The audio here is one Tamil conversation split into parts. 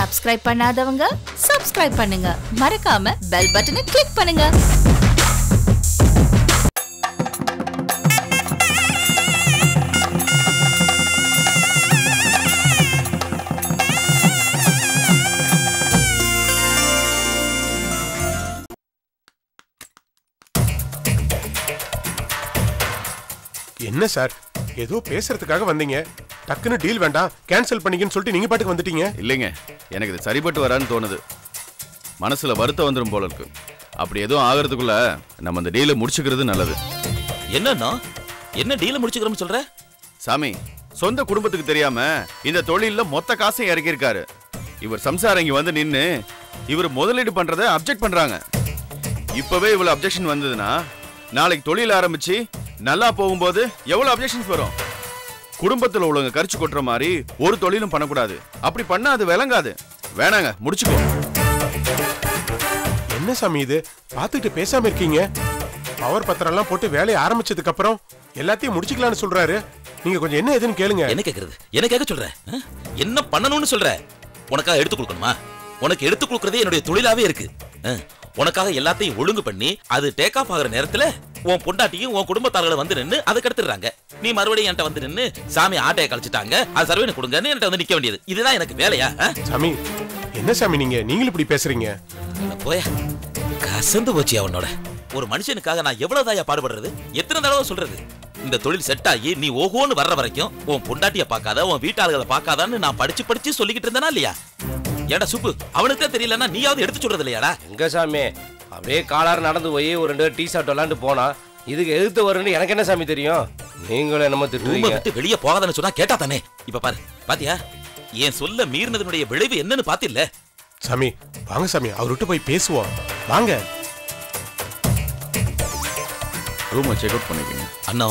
சப்ஸ்கிரைப் பண்ணாதவங்க சப்ஸ்கிரைப் பண்ணுங்க மறக்காம பெல் பட்டனை கிளிக் பண்ணுங்க என்ன சார் ஏதோ பேசுறதுக்காக வந்தீங்க டக்குன்னு டீல் வேண்டாம் கேன்சல் பண்ணிக்கன்னு சொல்லிட்டு நீங்க பாட்டுக்கு வந்துட்டீங்க இல்லைங்க எனக்கு இது சரிப்பட்டு வரான்னு தோணுது மனசுல வருத்தம் வந்துடும் போல இருக்கு அப்படி எதுவும் ஆகிறதுக்குள்ள நம்ம அந்த டீலை முடிச்சுக்கிறது நல்லது என்னன்னா என்ன டீல முடிச்சுக்கிறோம்னு சொல்ற சாமி சொந்த குடும்பத்துக்கு தெரியாம இந்த தொழில்ல மொத்த காசையும் இறக்கியிருக்காரு இவர் சம்சாரம் இங்க வந்து நின்னு இவர் முதலீடு பண்றத அப்ஜெக்ட் பண்றாங்க இப்பவே இவ்வளவு அப்ஜெக்ஷன் வந்ததுன்னா நாளைக்கு தொழில் ஆரம்பிச்சு நல்லா போகும்போது எவ்வளவு அப்ஜெக்ஷன்ஸ் வரும் குடும்பத்துல உள்ளவங்க கரிச்சு கொட்டுற மாதிரி ஒரு தொழிலும் பண்ணக்கூடாது அப்படி பண்ணா அது விளங்காது வேணாங்க முடிச்சுக்கோ என்ன சாமி இது பார்த்துட்டு பேசாம இருக்கீங்க பவர் பத்திரம் எல்லாம் போட்டு வேலையை ஆரம்பிச்சதுக்கு அப்புறம் எல்லாத்தையும் முடிச்சுக்கலாம்னு சொல்றாரு நீங்க கொஞ்சம் என்ன ஏதுன்னு கேளுங்க என்ன கேக்குறது என்ன கேட்க சொல்ற ஆ? என்ன பண்ணணும்னு சொல்ற உனக்காக எடுத்து கொடுக்கணுமா உனக்கு எடுத்து கொடுக்கறதே என்னுடைய தொழிலாவே இருக்கு ஆ, உனக்காக எல்லாத்தையும் ஒழுங்கு பண்ணி அது டேக் ஆஃப் ஆகுற நேரத்துல உன் பொண்டாட்டியும் உன் குடும்பத்தார்களும் வந்து நின்னு அதை கெடுத்துறாங்க நீ மறுபடியும் என்கிட்ட வந்து நின்னு சாமி ஆட்டையை கழிச்சிட்டாங்க அது சர்வே கொடுங்கன்னு என்கிட்ட வந்து நிக்க வேண்டியது இதுதான் எனக்கு வேலையா ஆ? சாமி என்ன சாமி நீங்க நீங்களும் இப்படி பேசுறீங்க அட போயா கசந்து போச்சு அவனோட ஒரு மனுஷனுக்காக நான் எவ்வளவு தாயா பாடுபடுறது எத்தனை தடவை சொல்றது இந்த தொழில் செட் ஆகி நீ ஓஹோன்னு வர்ற வரைக்கும் உன் பொண்டாட்டிய பார்க்காத உன் வீட்டாளர்களை பார்க்காதான்னு நான் படிச்சு படிச்சு சொல்லிக்கிட்டு இருந்தேனா இல்லையா ஏடா சுப்பு அவனுக்கு தான் தெரியலன்னா நீயாவது எடுத்து சொல்றது இல்லையாடா எங்க சாமி அப்படியே காலார் நடந்து போய் ஒரு ரெண்டு டீ ஷர்ட் விளாண்டு போனா இதுக்கு எதிர்த்து வரும்னு எனக்கு என்ன சாமி தெரியும் நீங்களும் என்னமோ ரூமை திட்டுவீங்க விட்டு வெளியே போகாதன்னு சொன்னா கேட்டா தானே இப்ப பாரு பாத்தியா என் சொல்ல மீறினதனுடைய விளைவு என்னன்னு பாத்தில்ல சாமி வாங்க சாமி அவர்கிட்ட போய் பேசுவோம் வாங்க ரூமை செக் அவுட் பண்ணிக்கங்க அண்ணா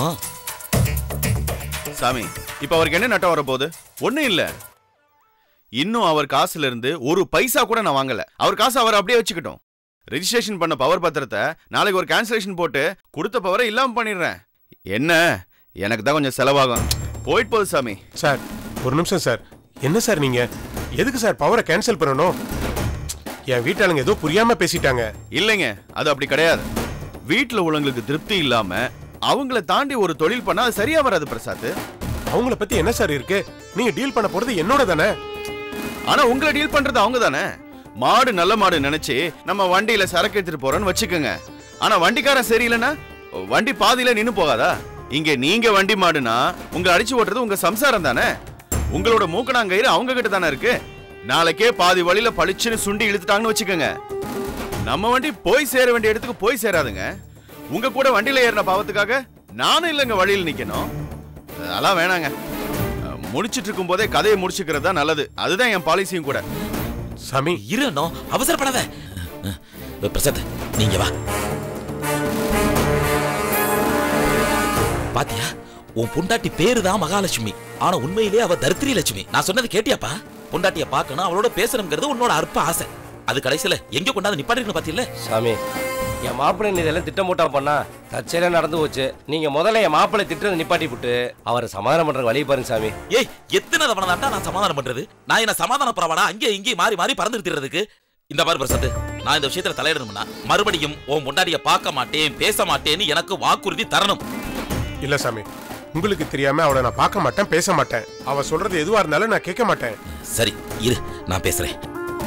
சாமி இப்ப அவருக்கு என்ன நட்டம் வரப்போகுது ஒண்ணும் இல்ல இன்னும் அவர் காசுல இருந்து ஒரு பைசா கூட நான் வாங்கல அவர் காசு அவர் அப்படியே வச்சுக்கிட்டோம் ரெஜிஸ்ட்ரேஷன் பண்ண பவர் பத்திரத்தை நாளைக்கு ஒரு கேன்சலேஷன் போட்டு கொடுத்த பவரை இல்லாம பண்ணிடுறேன் என்ன எனக்கு தான் கொஞ்சம் செலவாகும் போயிட்டு போகுது சாமி சார் ஒரு நிமிஷம் சார் என்ன சார் நீங்க எதுக்கு சார் பவரை கேன்சல் பண்ணணும் என் வீட்டாளுங்க ஏதோ புரியாம பேசிட்டாங்க இல்லைங்க அது அப்படி கிடையாது வீட்டுல உள்ளவங்களுக்கு திருப்தி இல்லாம அவங்கள தாண்டி ஒரு தொழில் பண்ணா அது சரியா வராது பிரசாத் அவங்கள பத்தி என்ன சார் இருக்கு நீங்க டீல் பண்ண போறது என்னோட தானே ஆனா உங்களை டீல் பண்றது அவங்க தானே மாடு நல்ல மாடு நினைச்சு நம்ம வண்டியில சரக்கு எடுத்துட்டு போறோம்னு வச்சுக்கோங்க ஆனா வண்டிக்காரன் சரியில்லைன்னா வண்டி பாதியில நின்னு போகாதா இங்க நீங்க வண்டி மாடுனா உங்க அடிச்சு ஓட்டுறது உங்க சம்சாரம் தானே உங்களோட மூக்கணாங்கயிறு அவங்க கிட்ட தானே இருக்கு நாளைக்கே பாதி வழியில பளிச்சுன்னு சுண்டி இழுத்துட்டாங்கன்னு வச்சுக்கோங்க நம்ம வண்டி போய் சேர வேண்டிய இடத்துக்கு போய் சேராதுங்க உங்க கூட வண்டியில ஏறின பாவத்துக்காக நானும் இல்லைங்க வழியில் நிக்கணும் அதெல்லாம் வேணாங்க அஹ், முடிச்சிட்டு இருக்கும் போதே கதையை முடிச்சுக்கிறது தான் நல்லது அதுதான் என் பாலிசியும் கூட சாமி இரு அண்ணா அவசரப்படாத அஹ், அஹ், பிரசாத் நீங்க வா பாத்தியா உன் பொண்டாட்டி பேரு தான் மகாலட்சுமி ஆனா உண்மையிலேயே அவ தரித்திரி லட்சுமி நான் சொன்னது கேட்டியாப்பா பொண்டாட்டிய பார்க்கணும் அவளோட பேசணுங்கிறது உன்னோட அற்ப ஆசை அது கடைசியில எங்க கொண்டாந்து நிப்பாட்டிருக்கணும் பாத்தியில சாமி என் மாப்பிள்ளை நீ இதெல்லாம் திட்டம் போட்டா பண்ணா தற்செயலா நடந்து போச்சு நீங்க முதல்ல என் மாப்பிள்ளை திட்டத்தை நிப்பாட்டி விட்டு அவரை சமாதானம் பண்ற வழி பாருங்க சாமி ஏய் எத்தனை தவணை தான்டா நான் சமாதானம் பண்றது நான் என்ன சமாதான பரவாடா அங்கே இங்கே மாறி மாறி பறந்து நிறுத்திடுறதுக்கு இந்த மாதிரி பிரசாத் நான் இந்த விஷயத்துல தலையிடணும்னா மறுபடியும் உன் பொண்டாட்டிய பார்க்க மாட்டேன் பேச மாட்டேன்னு எனக்கு வாக்குறுதி தரணும் இல்ல சாமி உங்களுக்கு தெரியாம அவளை நான் பார்க்க மாட்டேன் பேச மாட்டேன் அவ சொல்றது எதுவா இருந்தாலும் நான் கேட்க மாட்டேன் சரி இரு நான் பேசுறேன்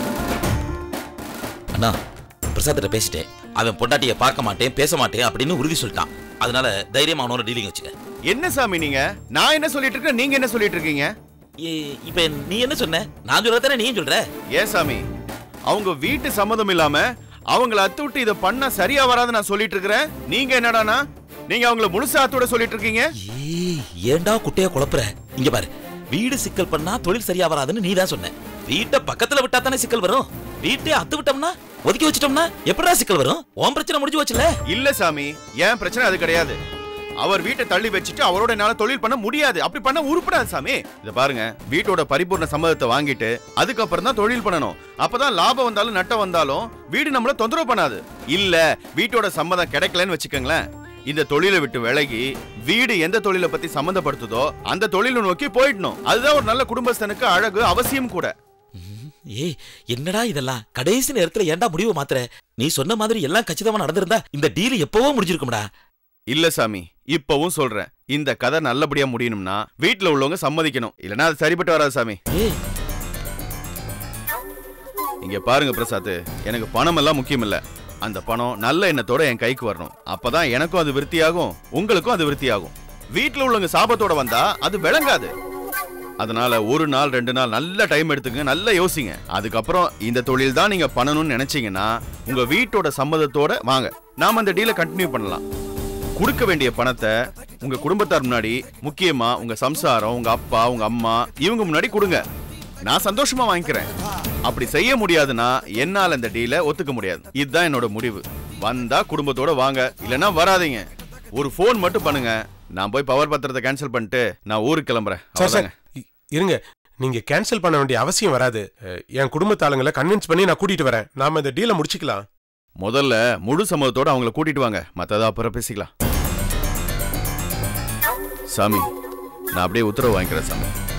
அண்ணா பிரசாத்திட்ட பேசிட்டேன் அவன் பொண்டாட்டிய பார்க்க மாட்டேன் பேச மாட்டேன் அப்படின்னு உறுதி சொல்லிட்டான் அதனால தைரியமா அவனோட டீலிங் வச்சுக்க என்ன சாமி நீங்க நான் என்ன சொல்லிட்டு இருக்கேன் நீங்க என்ன சொல்லிட்டு இருக்கீங்க ஏ- இப்ப நீ என்ன சொன்ன நான் சொல்றதானே நீயும் சொல்ற ஏன் சாமி அவங்க வீட்டு சம்மதம் இல்லாம அவங்கள அத்து விட்டு இதை பண்ணா சரியா வராது நான் சொல்லிட்டு இருக்கிறேன் நீங்க என்னடானா நீங்க அவங்கள முழுசா அத்தோட சொல்லிட்டு இருக்கீங்க ஏய், ஏன்டா குட்டைய குழப்புற இங்க பாரு வீடு சிக்கல் பண்ணா தொழில் சரியா வராதுன்னு நீ தான் சொன்ன வீட்டை பக்கத்துல விட்டா தானே சிக்கல் வரும் வீட்டை அத்து விட்டோம்னா ஒதுக்கி வச்சிட்டோம்னா எப்படா சிக்கல் வரும் உன் பிரச்சனை முடிஞ்சு வச்சுல இல்ல சாமி ஏன் பிரச்சனை அது கிடையாது அவர் வீட்டை தள்ளி வச்சுட்டு அவரோட என்னால தொழில் பண்ண முடியாது அப்படி பண்ண உருப்படாது சாமி இத பாருங்க வீட்டோட பரிபூர்ண சம்மதத்தை வாங்கிட்டு அதுக்கப்புறம் தான் தொழில் பண்ணணும் அப்பதான் லாபம் வந்தாலும் நட்டம் வந்தாலும் வீடு நம்மள தொந்தரவு பண்ணாது இல்ல வீட்டோட சம்மதம் கிடைக்கலன்னு வச்சுக்கோங்களேன் இந்த தொழிலை விட்டு விலகி வீடு எந்த தொழிலை பத்தி சம்மந்தப்படுத்துதோ அந்த தொழிலை நோக்கி போயிடணும் அதுதான் ஒரு நல்ல குடும்பஸ்தனுக்கு அழகு அவசியம் கூட ஏய் என்னடா இதெல்லாம் கடைசி நேரத்துல ஏன்டா முடிவு மாத்துற நீ சொன்ன மாதிரி எல்லாம் கச்சிதமா நடந்திருந்தா இந்த டீல் எப்பவோ முடிஞ்சிருக்கும்டா இல்ல சாமி இப்பவும் சொல்றேன் இந்த கதை நல்லபடியா முடியணும்னா வீட்ல உள்ளவங்க சம்மதிக்கணும் இல்லனா அது சரிப்பட்டு வராது சாமி ஏய் இங்க பாருங்க பிரசாத் எனக்கு பணம் எல்லாம் முக்கியம் இல்ல அந்த பணம் நல்ல எண்ணத்தோட என் கைக்கு வரணும் அப்பதான் எனக்கும் அது விருத்தியாகும் உங்களுக்கும் அது விருத்தியாகும் வீட்ல உள்ளவங்க சாபத்தோட வந்தா அது விளங்காது அதனால ஒரு நாள் ரெண்டு நாள் நல்ல டைம் எடுத்துங்க நல்லா யோசிங்க அதுக்கப்புறம் இந்த தொழில் தான் நீங்க பண்ணணும்னு நினைச்சீங்கன்னா உங்க வீட்டோட சம்மதத்தோட வாங்க நாம அந்த டீலை கண்டினியூ பண்ணலாம் கொடுக்க வேண்டிய பணத்தை உங்க குடும்பத்தார் முன்னாடி முக்கியமா உங்க சம்சாரம் உங்க அப்பா உங்க அம்மா இவங்க முன்னாடி கொடுங்க நான் சந்தோஷமா வாங்கிக்கிறேன் அப்படி செய்ய முடியாதுன்னா என்னால இந்த டீலை ஒத்துக்க முடியாது இதுதான் என்னோட முடிவு வந்தா குடும்பத்தோட வாங்க இல்லனா வராதீங்க ஒரு ஃபோன் மட்டும் பண்ணுங்க நான் போய் பவர் பத்திரத்தை கேன்சல் பண்ணிட்டு நான் ஊருக்கு கிளம்புறேன் சார் சார் அவ்வளவுதாங்க. இ- இருங்க நீங்க கேன்சல் பண்ண வேண்டிய அவசியம் வராது அஹ், என் குடும்பத்தாளுங்களை கன்வின்ஸ் பண்ணி நான் கூட்டிட்டு வரேன் நாம இந்த டீலை முடிச்சுக்கலாம் முதல்ல முழு சம்மதத்தோட அவங்கள கூட்டிட்டு வாங்க மத்தத அப்புறம் பேசிக்கலாம் சாமி நான் அப்படியே உத்தரவு வாங்கிக்கிறேன் சாமி